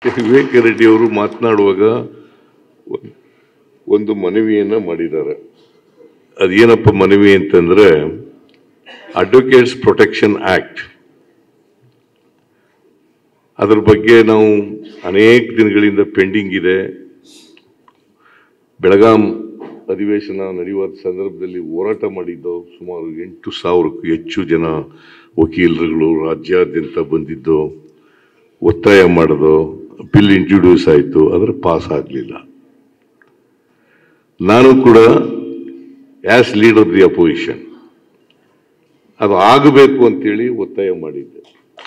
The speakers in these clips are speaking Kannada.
ವಿವೇಕ ರೆಡ್ಡಿ ಅವರು ಮಾತನಾಡುವಾಗ ಒಂದ್- ಒಂದು ಮನವಿಯನ್ನ ಮಾಡಿದ್ದಾರೆ ಅದೇನಪ್ಪ ಮನವಿ ಅಂತಂದ್ರೆ ಅಡ್ವೊಕೇಟ್ಸ್ ಪ್ರೊಟೆಕ್ಷನ್ ಆಕ್ಟ್ ಅದ್ರ ಬಗ್ಗೆ ನಾವು ಅನೇಕ ದಿನಗಳಿಂದ ಪೆಂಡಿಂಗ್ ಇದೆ ಬೆಳಗಾಂ ಅಧಿವೇಶನ ನಡೆಯುವ ಸಂದರ್ಭದಲ್ಲಿ ಹೋರಾಟ ಮಾಡಿದ್ದು ಸುಮಾರು ಎಂಟು ಸಾವಿರಕ್ಕೂ ಹೆಚ್ಚು ಜನ ವಕೀಲರುಗಳು ರಾಜ್ಯಾದ್ಯಂತ ಬಂದಿದ್ದು ಒತ್ತಾಯ ಮಾಡೋದು ಬಿಲ್ ಇಂಟ್ರೊಡ್ಯೂಸ್ ಆಯಿತು ಆದರೆ ಪಾಸ್ ಆಗಲಿಲ್ಲ ನಾನು ಕೂಡ as leader of the opposition ಅದು ಆಗಬೇಕು ಅಂತೇಳಿ ಒತ್ತಾಯ ಮಾಡಿದ್ದೆ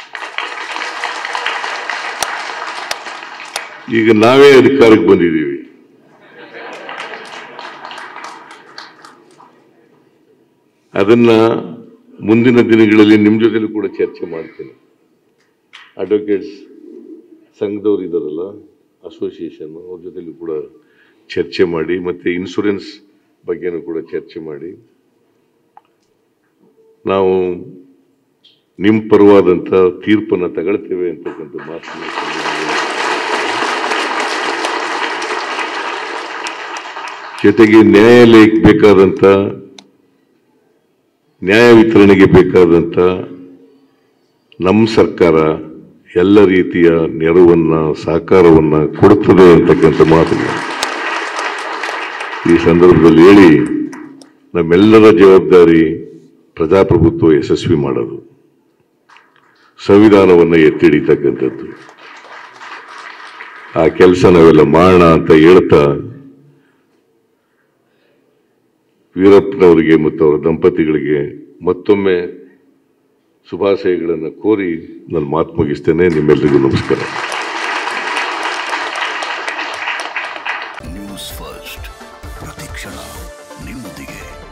ಈಗ ನಾವೇ ಅಧಿಕಾರಕ್ಕೆ ಬಂದಿದ್ದೀವಿ ಅದನ್ನ ಮುಂದಿನ ದಿನಗಳಲ್ಲಿ ನಿಮ್ಮ ಜೊತೆಲೂ ಕೂಡ ಚರ್ಚೆ ಮಾಡ್ತೀನಿ ಅಡ್ವೊಕೇಟ್ಸ್ ಸಂಘದವ್ರು ಇದ್ದಾರಲ್ಲ ಅಸೋಸಿಯೇಷನ್ ಅವ್ರ ಜೊತೆಲೂ ಕೂಡ ಚರ್ಚೆ ಮಾಡಿ ಮತ್ತೆ ಇನ್ಶೂರೆನ್ಸ್ ಬಗ್ಗೆನೂ ಕೂಡ ಚರ್ಚೆ ಮಾಡಿ ನಾವು ನಿಮ್ಮ ಪರವಾದಂಥ ತೀರ್ಪನ್ನು ತಗೊಳ್ತೇವೆ ಅಂತಕ್ಕಂಥ ಮಾತನ್ನು ಜೊತೆಗೆ ನ್ಯಾಯಾಲಯಕ್ಕೆ ಬೇಕಾದಂಥ ನ್ಯಾಯ ವಿತರಣೆಗೆ ಬೇಕಾದಂಥ ನಮ್ಮ ಸರ್ಕಾರ ಎಲ್ಲ ರೀತಿಯ ನೆರವನ್ನ ಸಹಕಾರವನ್ನ ಕೊಡುತ್ತದೆ ಅಂತಕ್ಕಂಥ ಮಾತನ್ನು ಈ ಸಂದರ್ಭದಲ್ಲಿ ಹೇಳಿ ನಮ್ಮೆಲ್ಲರ ಜವಾಬ್ದಾರಿ ಪ್ರಜಾಪ್ರಭುತ್ವ ಯಶಸ್ವಿ ಮಾಡೋದು ಸಂವಿಧಾನವನ್ನು ಎತ್ತಿಡಿತಕ್ಕಂಥದ್ದು ಆ ಕೆಲಸ ನಾವೆಲ್ಲ ಮಾಡೋಣ ಅಂತ ಹೇಳ್ತಾ ವೀರಪ್ಪನವರಿಗೆ ಮತ್ತು ಅವರ ದಂಪತಿಗಳಿಗೆ ಮತ್ತೊಮ್ಮೆ ಶುಭಾಶಯಗಳನ್ನು ಕೋರಿ ನಾನು ಮಾತು ಮುಗಿಸ್ತೇನೆ ನಿಮ್ಮೆಲ್ಲರಿಗೂ ನಮಸ್ಕಾರ ನ್ಯೂಸ್ ಫಸ್ಟ್ ಪ್ರತಿಕ್ಷಣ ನಿಮ್ಮೊಂದಿಗೆ